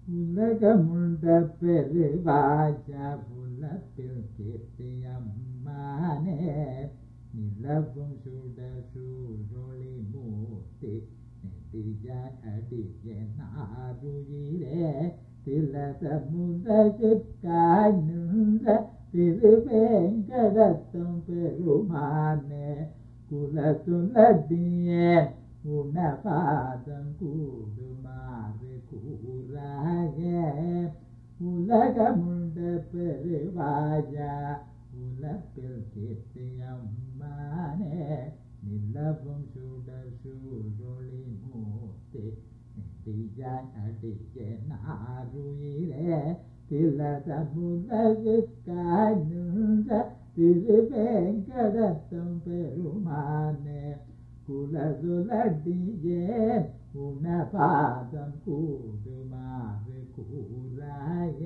உலகமுண்ட பெருவாஜ புலத்தில் கீர்த்தியம்மானே நிலவும் சுட சூழொளி மூர்த்தி நெடிய அடிய நாருயிரே திலத முதகுக்காய் நின்ற திருவேங்கடத்தும் பெருமானே குலத்துலடியே உணபாதம் கூடுமாறு கூறாய உலகமுண்ட பெருவாயா உலப்பில் கீர்த்தியம்மானே நிலவும் சுடர் சூழொளி மூர்த்தி நெடியாய் அடிய நாருயிரே திலத முலகுக்காய் நின்ற திருவேங்கடத்தும் பெருமானே குலதுலடியே உணபாதம் கூடுமாறு கூறாய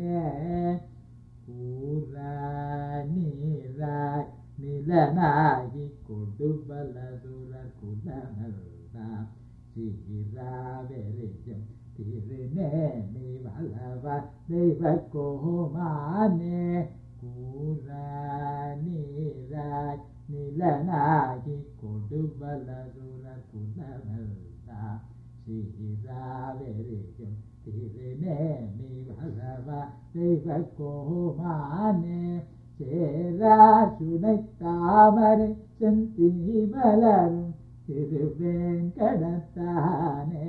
கூறா நீராய் நிலனாகி கொடுபலதுர குலமெல்லாம் சீராவெறியும் திருநேமி வளவ தெய்வ கோமானே கூறா நீராய் நிலனாகி கொடுபலதுர குலமெல்லாம் சீராவெறியும் திருநேமி வளவ தெய்வ கோமானே சேரா சுனை தாமரை செந்தி மலரும் திருவேங்கடத்தானே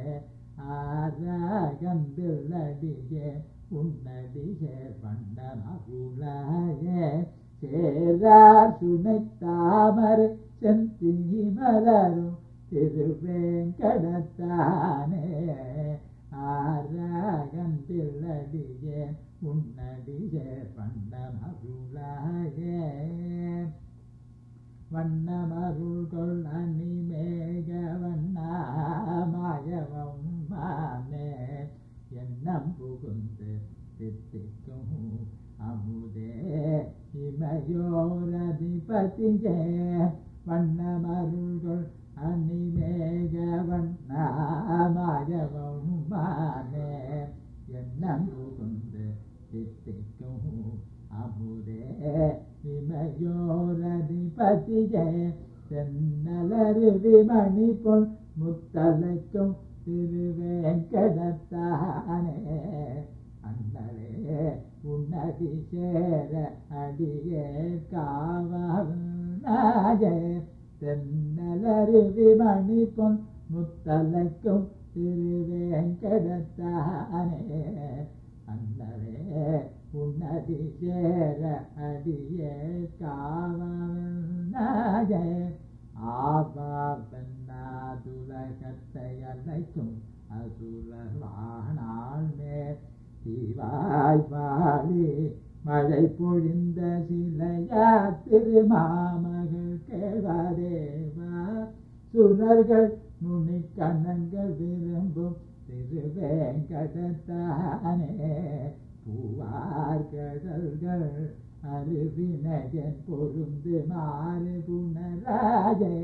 ஆராகம்பிள்ளடியே உன்னடியே பண்ணமகுளாயே சேரா சுனை தாமரை செந்தி மலரும் திருவேங்கடத்தானே ஆராகம்பிள்ளடியே உன்னடியே பண்ணமகுளாயே வண்ணமருள்கொள் அணி மேக வண்ணாமாயவம் மானே எண்ணம் புகுந்து தித்திக்கும் அமுதே இமையோரதிபதியே வண்ணமருள்கொள் அணி மேக வண்ணாமாயவம் மானே எண்ணம் புகுந்து தித்திக்கும் அமுதே இமையோரதிபதியே தென்னலருவி மணி பொன் முத்தலைக்கும் திருவேங்கடத்தானே அண்ணலே உன்னடி சேர அடியே காவாயே தென்னலருவி மணி பொன் முத்தலைக்கும் திருவேங்கடத்தானே அண்ணலே உன்னடி சேர அடியே காவாயே ஆபாபன்னாதுலகத்தை அழைக்கும் அசுரர் வாணாள் மேல் தீவாய் பாடி மழை பொழிந்த சிலையா திருமாமகள் கேள்வாதேவா சுரர்கள் நுனி கண்ணங்கள் விரும்பும் திருவேங்கடத்தானே பூவார் கடல்கள் அருவினகன் பொருந்து மாறு புனராஜே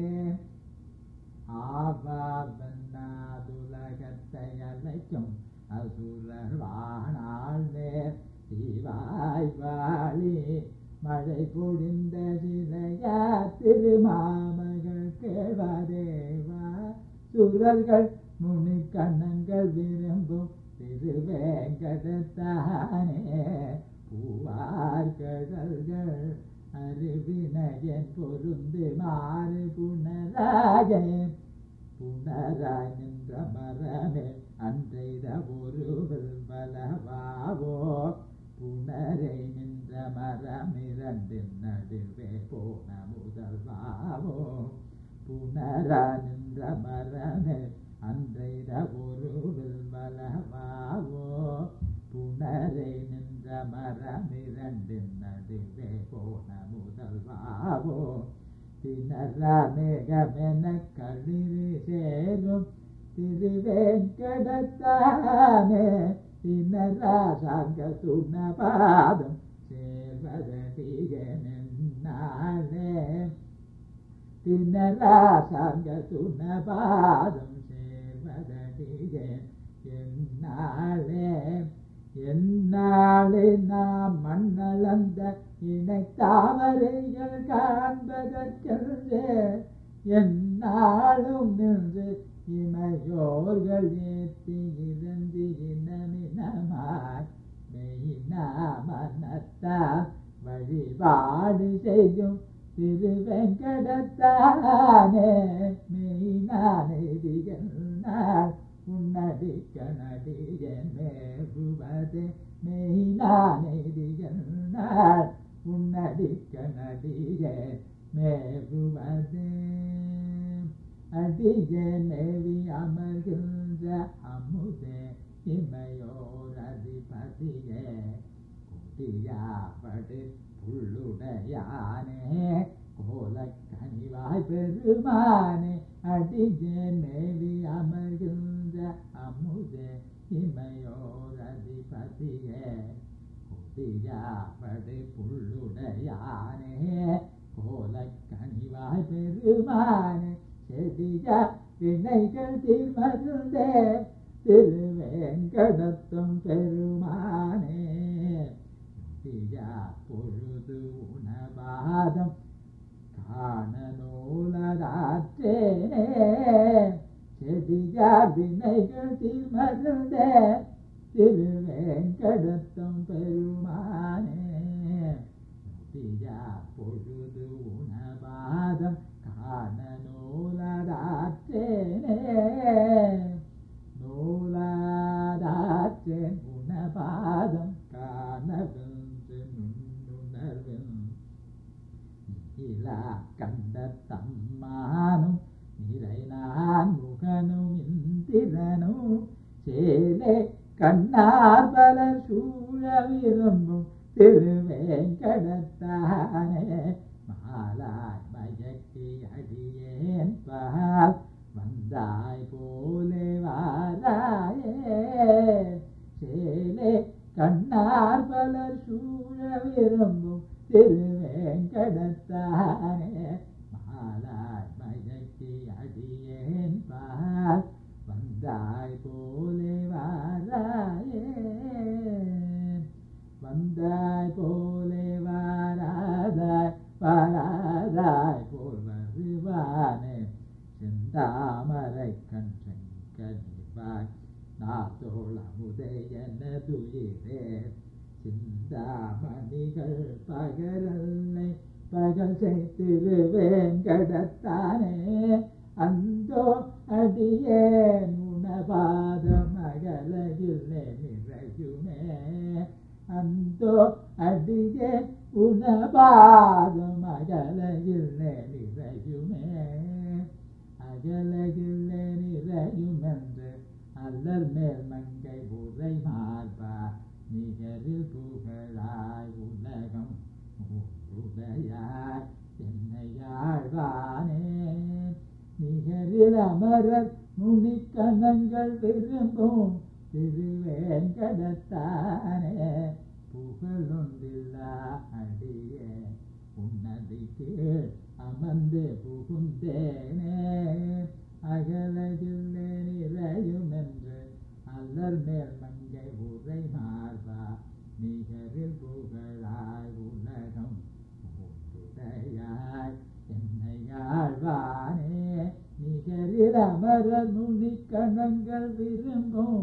ஆபாபன்னாதுலகத்தை அழைக்கும் அசுரர் வாணாள் மேல் தீவாய் வாழி மழை பொழிந்த சிலையா திருமாமகள் கேள்வாதேவா சுரர்கள் முனி கண்ணங்கள் விரும்பும் திருவேங்கடத்தானே பூவார் கடல்கள் அருவினயன் பொருந்து மாறு புனராஜே புனராய் நின்ற மரமே அன்றைத ஒரு பலவாவோ புனரை நின்ற மரம் இரண்டின் நடுவே போன முதல்வாவோ புனரா நின்ற மரமே அன்றைத ஒரு பலவாவோ புனரை நின்ற மரம் இரண்டின் நடுவே போன முதல்வாவோ தினராமேகமென களிறு சேரும் திருவேங்கடத்தானே தினராசாங்க துணபாதம் சேர்வதடியனாலே தினராசாங்க துணபாதம் சேர்வதடிய என்னாலே என்னாலே நாம் மண்ணளந்த இணை தாமரைகள் காண்பதற்கென்றே என்னாலும் நின்று இமையோர்கள் ஏற்றி இறந்து இனமினமாய் மெய்நாமனத்தால் வழிபாடு செய்யும் திருவெங்கடத்தானே மெய்நானடிகள் உன்னடிக்க நடிகன் மேவுவது மெய்நானடிகள் உன்னடிக்க நடிக மேவுவது அடிய மேவி அமர்கின்ற அமுதே இமையோர் அதிபதியே குடியாபடு புள்ளுடையானே கோலக்கனிவாய் பெருமானே அடிய மேவி அமர்கின்ற அமுதே இமையோர் அதிபதியே குடியாபடு புள்ளுடையானே கோலக்கனிவாய் பெருமானே செடிய வினைகள் தீர்மருந்தே திருவேங்கடத்தும் பெருமானே முடியா பொழுது உணவாதம் காண நூலதாற்றேனே செடியார் வினைகள் தீர்மருந்தே திருவேங்கடத்தும் பெருமானே முடியா பொழுது உணவாதம் காண நூலதாற்றேனே நூலாதாற்றேன் உணபாதம் காணவென்று நுண்ணுணர்வென் இலா கண்ட தம்மானும் நிறை நான் முகனும் இந்திரனும் சேலே கண்ணார் பல சூழ விரும்பும் திருவேங்கடத்தானே மாலாய் மயக்கி அடியேன் பால் வந்தாய் போலே வாராயே சேலே கண்ணார் பலர் சூழ விரும்பும் திருவேங்கடத்தானே மாலாய் மயக்கி அடியேன் பால் வந்தாய் போலே வாராயே வந்தாய் போலே வாராதாய் வாராதாய் போல் வருவானே செந்தாமரை கன்றன் கனிவாய் நாத்தோளமுதையன துயிரே சிந்தாமணிகள் பகரல்லை பகல் செய்திருவேங்கடத்தானே அந்தோ அடியேன் உணபாத மகளகில்லை நிறையுமே அந்தோ அடியே உணபாத மகளகில்லை நிறையுமே அகலகில்லை நிறையுமென்று அல்லல் மேல் மங்கை உரை மார்பா நிகரில் புகழாய் உலகம் உடையாய் என்னையாழ்வானே நிகரில் அமரர் முனிக்கணங்கள் விரும்பும் திருவேங்கடத்தானே புகழொன்றில்லா அடியே உன்னதி கீழ் அமர்ந்து புகுந்தேனே அகலகில்லே நிறையும் என்று அல்லர் மேல் மங்கை உரை மார்பா நிகரில் புகழாய் உலகம் உடையாய் என்னையாழ்வானே நிகரில் அமரர் நுனி கணங்கள் விரும்பும்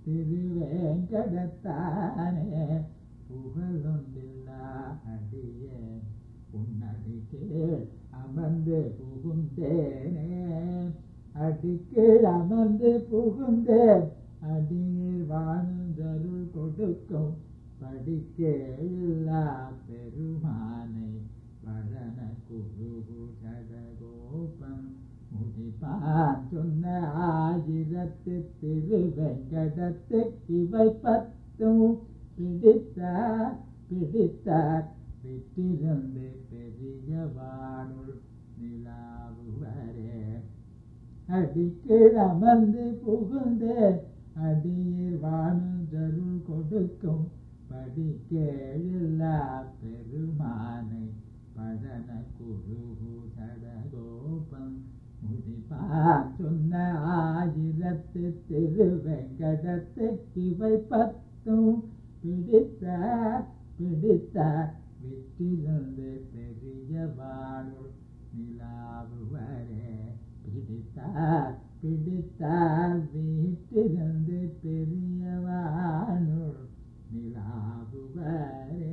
திருவேங்கடத்தானே புகழொன்றில்லா அடியே உன்னடி கீழ் அமர்ந்து புகுந்தேனே அடிக்கீழ் அமர்ந்து புகுந்தேன் அடியில் வாழ்ந்தருள் கொடுக்கும் படிக்கேயில்லா பெருமானை வழன குருகு சடகோபம் முடிப்பான் சொன்ன ஆயிரத்து திருவெங்கடத்து இவை பத்தும் பிடித்தார் பிடித்தார் விட்டிருந்து பெரிய வானுள் நிலாவுவரே அடிக்கீழ் அமர்ந்து புகுந்து அடியில் வானுதருள் கொடுக்கும் படிக்கேழில்லா பெருமானை பழன குருகு சடகோபம் முடிப்பான் சொன்ன ஆயிரத்து திருவெங்கடத்துக்கு இவை பத்தும் பிடித்த பிடித்த விட்டிலிருந்து பெரிய வாழுள் நிலாவுவரே பிடித்தார் பிடித்தார் வீட்டிலிருந்து பெரிய வாழுள் நிலாவுவரே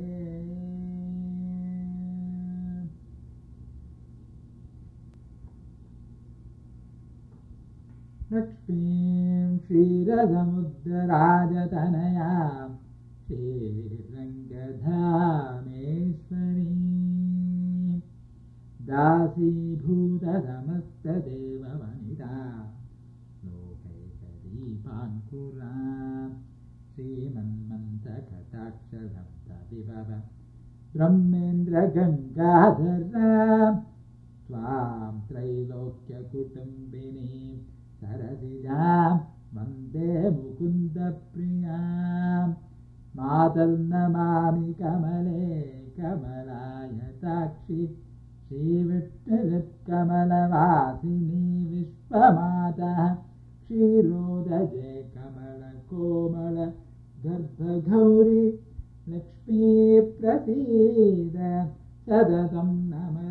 लक्ष्मीं क्षीरसमुद्रराजतनयां श्रीरङ्गधामेश्वरी दासीभूतसमस्तदेववनिता लोकैकदीपाङ्कुरां श्रीमन्मन्तकटाक्षशब्दविभव ब्रह्मेन्द्रगङ्गाधरां त्वां त्रैलोक्यकुटुम्बिनीं सरसिजां वन्दे मुकुन्दप्रियां मातर्नमामि कमले कमलायताक्षि श्रीविष्णुरुत्कमलवासिनी विश्वमातः क्षीरोदजे कमलकोमल गर्भगौरी लक्ष्मीप्रसीद सततं नमः